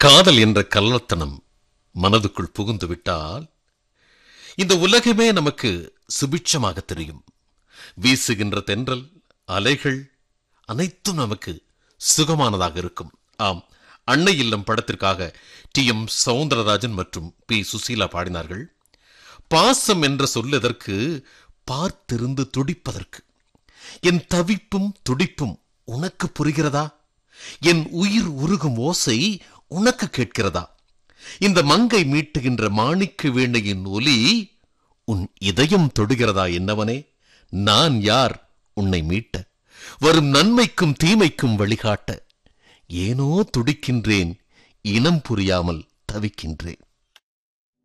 காதல் என்ற கள்ளத்தனம் மனதுக்குள் புகுந்து விட்டால் இந்த உலகமே நமக்கு சுபிட்சமாக தெரியும் வீசுகின்ற தென்றல் அலைகள் அனைத்தும் நமக்கு சுகமானதாக இருக்கும் ஆம் அன்னை இல்லம் படத்திற்காக டி எம் சவுந்தரராஜன் மற்றும் பி சுசீலா பாடினார்கள் பாசம் என்ற சொல்லதற்கு பார்த்திருந்து துடிப்பதற்கு என் தவிப்பும் துடிப்பும் உனக்கு புரிகிறதா என் உயிர் உருகும் ஓசை உனக்கு கேட்கிறதா இந்த மங்கை மீட்டுகின்ற மாணிக்க வீணையின் ஒலி உன் இதயம் தொடுகிறதா என்னவனே நான் யார் உன்னை மீட்ட வரும் நன்மைக்கும் தீமைக்கும் வழிகாட்ட ஏனோ துடிக்கின்றேன் இனம் புரியாமல் தவிக்கின்றேன்